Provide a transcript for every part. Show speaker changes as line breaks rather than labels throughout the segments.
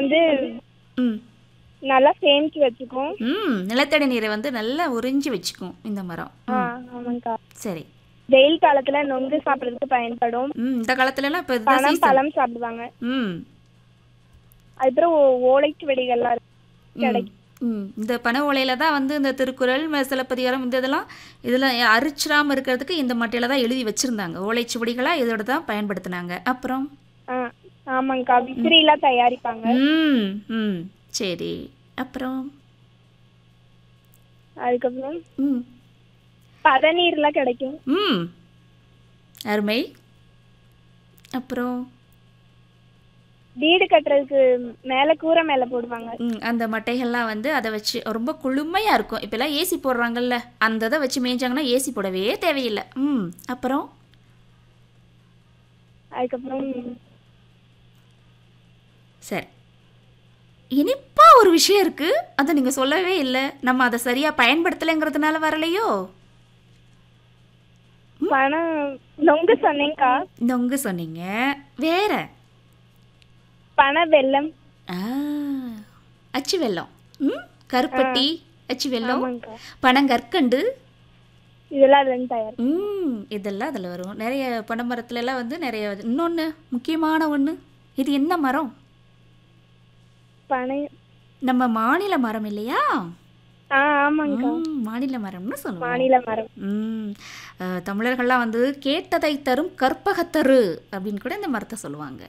வந்து
ம்
நல்லா சேமிச்சு வச்சுக்கும்
ம் நிலத்தடி நீரை வந்து நல்லா உறிஞ்சி வச்சுக்கும் இந்த மரம்
ஆ ஆமாங்கக்கா
சரி
வெயில் காலத்துல நொங்கு சாப்பிட்றதுக்கு பயன்படும்
ம் இந்த காலத்துலலாம் இப்போ இதுதான்
பனம்
season.
பழம் சாப்பிடுவாங்க
ம்
அதுக்கப்புறம் ஓ- ஓலைக்கு வெடிகள்லாம் இருக்கு.
ம்,
கிடைக்கும்
ம் இந்த பனை ஓலையில தான் வந்து இந்த திருக்குறள் ம- சிலப்பதிகாரம் இந்த இதெல்லாம் இதில் அரிச்சிராம இருக்கிறதுக்கு இந்த மட்டையில தான் எழுதி வச்சுருந்தாங்க ஓலைச்சுவடிகளாக இதோட தான் பயன்படுத்தினாங்க அப்புறம்
ஆ ஆமாங்கக்கா விசிறிலாம் தயாரிப்பாங்க
ம் ம் சரி அப்புறம்
அதுக்கப்புறம்
ம்
பதநீர்லாம் கிடைக்கும்
ம் அருமை அப்புறம்
வீடு கட்டுறதுக்கு மேல கூரை மேல போடுவாங்க
ம் அந்த மட்டைகள்லாம் வந்து அதை வச்சு ரொம்ப குளுமையாக இருக்கும் இப்போல்லாம் ஏசி போடுறாங்கல்ல அந்த இதை வச்சு மேய்ஞ்சாங்கன்னா ஏசி போடவே தேவையில்லை ம் அப்புறம்
அதுக்கப்புறம்
சரி இனிப்பா ஒரு விஷயம் இருக்கு அதை நீங்கள் சொல்லவே இல்லை நம்ம அதை சரியாக பயன்படுத்தலைங்கிறதுனால வரலையோ
பணம் நொங்கு சொன்னேங்க்கா
நொங்கு சொன்னீங்க வேற
பண வெல்லம்
ஆ அச்சு வெல்லம் ம் கருப்பட்டி அச்சு வெல்லம்
ஆமாங்கக்கா
பனங்கற்கண்டு
இதெல்லாம் அதுல இருந்து தயார்
ம் இதெல்லாம் அதில் வரும் நிறைய பனை மரத்துல எல்லாம் வந்து நிறைய இன்னொன்று முக்கியமான ஒன்று இது என்ன மரம்
பனை
நம்ம மாநில மரம் இல்லையா
ஆ ஆமாங்கக்கா
ம், மாநில மரம்னு சொல்லுவோம்
மாநில மரம்
ம் அஹ், தமிழர்கள்லாம் வந்து கேட்டதை தரும் கற்பகத்தரு அப்படின்னு கூட இந்த மரத்தை சொல்லுவாங்க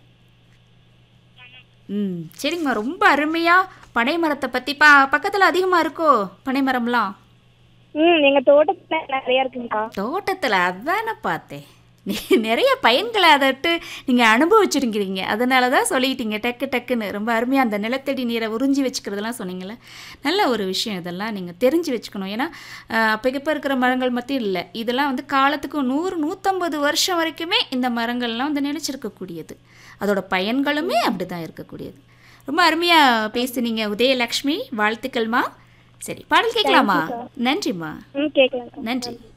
ம் சரிங்கம்மா ரொம்ப அருமையாக பனை மரத்தை பற்றி பா பக்கத்தில் அதிகமாக இருக்கோ பனை மரம்லாம்
ம் எங்க தோட்டத்துல நிறைய இருக்குங்கக்கா
தோட்டத்தில் அதானே பார்த்தேன் நீ நிறைய பயன்களை அதட்டு நீங்கள் அனுபவிச்சிருக்கிறீங்க அதனால தான் சொல்லிட்டீங்க டக்கு டக்குன்னு ரொம்ப அருமையாக அந்த நிலத்தடி நீரை உறிஞ்சி வச்சுக்கிறதெல்லாம் சொன்னீங்களே நல்ல ஒரு விஷயம் இதெல்லாம் நீங்கள் தெரிஞ்சு வச்சுக்கணும் ஏன்னா அப்போ இப்போ இருக்கிற மரங்கள் மட்டும் இல்லை இதெல்லாம் வந்து காலத்துக்கு நூறு நூற்றம்பது வருஷம் வரைக்குமே இந்த மரங்கள்லாம் வந்து நிலச்சிருக்கக்கூடியது அதோட பயன்களுமே அப்படி தான் இருக்கக்கூடியது ரொம்ப அருமையாக பேசுனீங்க உதயலக்ஷ்மி வாழ்த்துக்கள்மா சரி பாடல் கேட்கலாமா நன்றிம்மா
ம் கேட்கலாம்க்கா
நன்றி